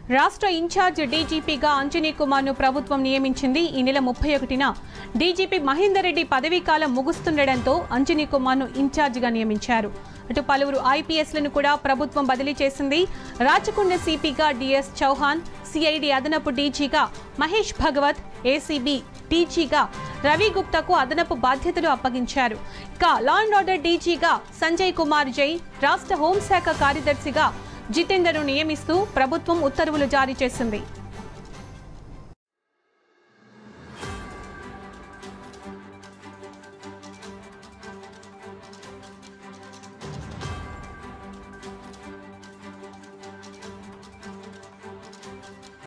రాష్ట్ర ఇన్ఛార్జ్ డీజీపీగా అంజనీ కుమార్ను ప్రభుత్వం నియమించింది ఈ నెల ముప్పై ఒకటిన డీజీపీ మహేందర్ రెడ్డి పదవీకాలం ముగుస్తుండటంతో అంజనీ కుమార్ను ఇన్ఛార్జిగా నియమించారు అటు పలువురు ఐపీఎస్లను కూడా ప్రభుత్వం బదిలీ చేసింది రాచకొండ సిపిగా డిఎస్ చౌహాన్ సిఐడి అదనపు డీజీగా మహేష్ భగవత్ ఏసీబీ డీజీగా రవి గుప్తాకు అదనపు బాధ్యతలు అప్పగించారు ఇక లా అండ్ ఆర్డర్ డీజీగా సంజయ్ కుమార్ జై రాష్ట్ర హోంశాఖ కార్యదర్శిగా జితేందర్ను నియమిస్తూ ప్రభుత్వం ఉత్తర్వులు జారీ చేసింది